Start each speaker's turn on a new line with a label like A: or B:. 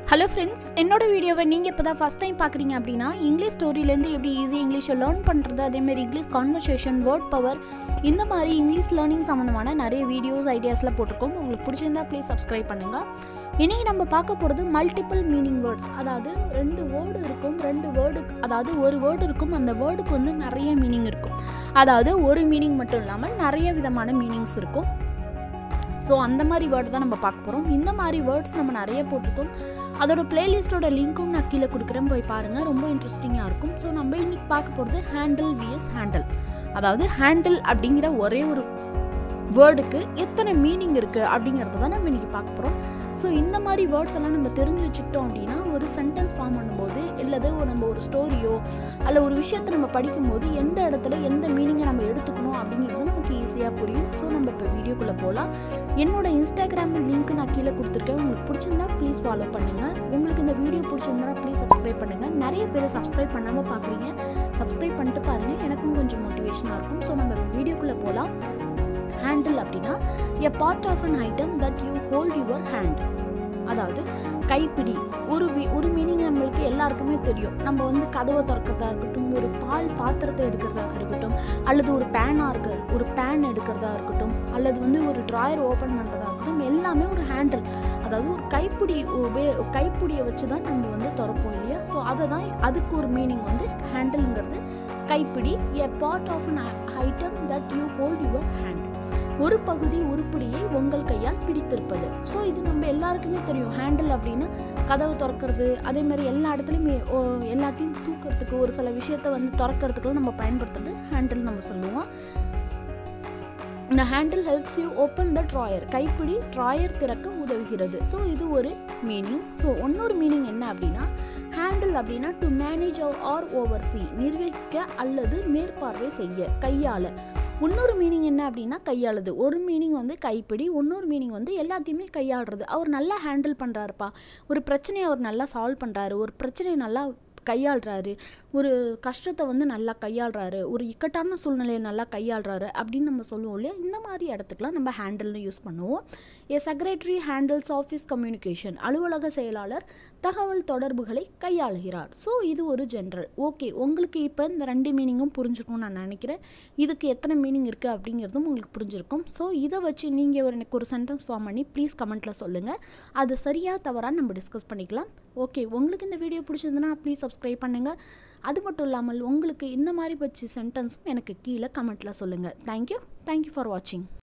A: hello friends என்னோட வீடியோவை நீங்கள் இப்போ தான் ஃபஸ்ட் டைம் பார்க்குறீங்க அப்படின்னா இங்கிலீஷ் ஸ்டோரியிலேருந்து எப்படி ஈஸி இங்கிலீஷை லேர்ன் பண்ணுறது அதேமாரி இங்கிலீஷ் கான்வர்சேஷன் வேர்ட் பவர் இந்த மாதிரி இங்கிலீஷ் லேர்னிங் சம்மந்தமான நிறைய வீடியோஸ் ஐடியாஸ்லாம் போட்டிருக்கோம் உங்களுக்கு பிடிச்சிருந்தா ப்ளீஸ் சப்ஸ்கிரைப் பண்ணுங்கள் இன்றைக்கி நம்ம பார்க்க போகிறது மல்டிபிள் மீனிங் வேர்ட்ஸ் அதாவது ரெண்டு வேர்டு இருக்கும் ரெண்டு வேர்டு அதாவது ஒரு வேர்டு இருக்கும் அந்த வேர்டுக்கு வந்து நிறைய மீனிங் இருக்கும் அதாவது ஒரு மீனிங் மட்டும் இல்லாமல் நிறைய விதமான மீனிங்ஸ் இருக்கும் ஸோ அந்த மாதிரி வேர்டு தான் நம்ம பார்க்க போகிறோம் இந்த மாதிரி வேர்ட்ஸ் நம்ம நிறைய போட்டிருக்கோம் அதோட பிளேலிஸ்ட்டோட லிங்க்கும் நான் கீழே கொடுக்குறேன் போய் பாருங்கள் ரொம்ப இன்ட்ரெஸ்டிங்காக இருக்கும் ஸோ நம்ம இன்னைக்கு பார்க்க போகிறது ஹேண்டில் விஎஸ் ஹேண்டில் அதாவது ஹேண்டில் அப்படிங்கிற ஒரே ஒரு வேர்டுக்கு எத்தனை மீனிங் இருக்குது அப்படிங்கிறத தான் நம்ம இன்றைக்கி பார்க்க போகிறோம் ஸோ இந்த மாதிரி வேர்ட்ஸ் எல்லாம் நம்ம தெரிஞ்சு வச்சுக்கிட்டோம் அப்படின்னா ஒரு சென்டென்ஸ் ஃபார்ம் பண்ணும்போது இல்லது நம்ம ஒரு ஸ்டோரியோ அல்ல ஒரு விஷயத்தை நம்ம படிக்கும்போது எந்த இடத்துல எந்த மீனிங்கை நம்ம எடுத்துக்கணும் அப்படிங்கிறது நமக்கு ஈஸியாக புரியும் ஸோ நம்ம இப்போ வீடியோக்குள்ளே போகலாம் என்னோட இன்ஸ்டாகிராம் லிங்க் நான் கீழே கொடுத்துருக்கேன் உங்களுக்கு பிடிச்சிருந்தா ப்ளீஸ் ஃபாலோ பண்ணுங்கள் உங்களுக்கு இந்த வீடியோ பிடிச்சிருந்தா ப்ளீஸ் சப்ஸ்கிரைப் பண்ணுங்கள் நிறைய பேர் சப்ஸ்கிரைப் பண்ணாமல் பார்க்குறீங்க சப்ஸ்கிரைப் பண்ணிட்டு பாருங்கள் எனக்கும் கொஞ்சம் மோட்டிவேஷனாக இருக்கும் ஸோ நம்ம வீடியோக்குள்ளே போகலாம் ஹேண்டில் அப்படின்னா a part of an item that you hold your hand அதாவது கைப்பிடி ஒரு வி ஒரு மீனிங் நம்மளுக்கு எல்லாருக்குமே தெரியும் நம்ம வந்து கதவை திறக்கிறதா இருக்கட்டும் ஒரு பால் பாத்திரத்தை எடுக்கிறதாக இருக்கட்டும் அல்லது ஒரு பேனாக இருக்க ஒரு பேன் எடுக்கிறதா இருக்கட்டும் அல்லது வந்து ஒரு ட்ராயர் ஓப்பன் பண்ணுறதா இருக்கட்டும் எல்லாமே ஒரு ஹேண்டில் அதாவது ஒரு கைப்பிடி உபே கைப்பிடியை வச்சு தான் நம்ம வந்து திறப்போம் இல்லையா ஸோ அதை தான் அதுக்கு ஒரு மீனிங் வந்து ஹேண்டில்ங்கிறது கைப்பிடி a part of an item that you hold your hand ஒரு பகுதி உருப்படியை உங்கள் கையால் பிடித்திருப்பது ஸோ இது நம்ம எல்லாருக்குமே தெரியும் ஹேண்டில் அப்படின்னா கதவு திறக்கிறது அதே மாதிரி எல்லா இடத்துலையுமே எல்லாத்தையும் தூக்கிறதுக்கு ஒரு சில விஷயத்த வந்து திறக்கிறதுக்குலாம் நம்ம பயன்படுத்துறது ஹேண்டில் நம்ம சொல்லுவோம் இந்த handle helps you open the drawer கைப்பிடி ட்ராயர் திறக்க உதவுகிறது ஸோ இது ஒரு மீனிங் ஸோ இன்னொரு மீனிங் என்ன அப்படின்னா ஹேண்டில் அப்படின்னா to manage or oversee நிர்வகிக்க அல்லது மேற்பார்வை செய்ய கையாள இன்னொரு மீனிங் என்ன அப்படின்னா கையாளுது ஒரு மீனிங் வந்து கைப்பிடி இன்னொரு மீனிங் வந்து எல்லாத்தையுமே கையாளுறது அவர் நல்லா ஹேண்டில் பண்ணுறாருப்பா ஒரு பிரச்சனையை அவர் நல்லா சால்வ் பண்ணுறாரு ஒரு பிரச்சனையை நல்லா கையாளுறாரு ஒரு கஷ்டத்தை வந்து நல்லா கையாளுறாரு ஒரு இக்கட்டான சூழ்நிலையை நல்லா கையாளுறாரு அப்படின்னு நம்ம சொல்லுவோம் இல்லையா இந்த மாதிரி இடத்துக்குலாம் நம்ம ஹேண்டில்னு யூஸ் பண்ணுவோம் a secretary handles office communication அலுவலக செயலாளர் தகவல் தொடர்புகளை கையாளுகிறார் ஸோ இது ஒரு ஜென்ரல் ஓகே உங்களுக்கு இப்போ இந்த ரெண்டு மீனிங்கும் புரிஞ்சுக்கும் நான் நினைக்கிறேன் இதுக்கு எத்தனை மீனிங் இருக்குது அப்படிங்கிறதும் உங்களுக்கு புரிஞ்சிருக்கும் ஸோ இதை வச்சு நீங்கள் ஒரு எனக்கு ஒரு சென்டென்ஸ் ஃபார்ம் பண்ணி ப்ளீஸ் கமெண்ட்டில் சொல்லுங்கள் அது சரியாக தவறாக நம்ம டிஸ்கஸ் பண்ணிக்கலாம் ஓகே உங்களுக்கு இந்த வீடியோ பிடிச்சிருந்துன்னா ப்ளீஸ் சப்ஸ்கிரைப் பண்ணுங்கள் அது மட்டும் இல்லாமல் உங்களுக்கு இந்த மாதிரி பற்றி சென்டென்ஸும் எனக்கு கீழே கமெண்ட்டில் சொல்லுங்கள் தேங்க்யூ தேங்க்யூ ஃபார் வாட்சிங்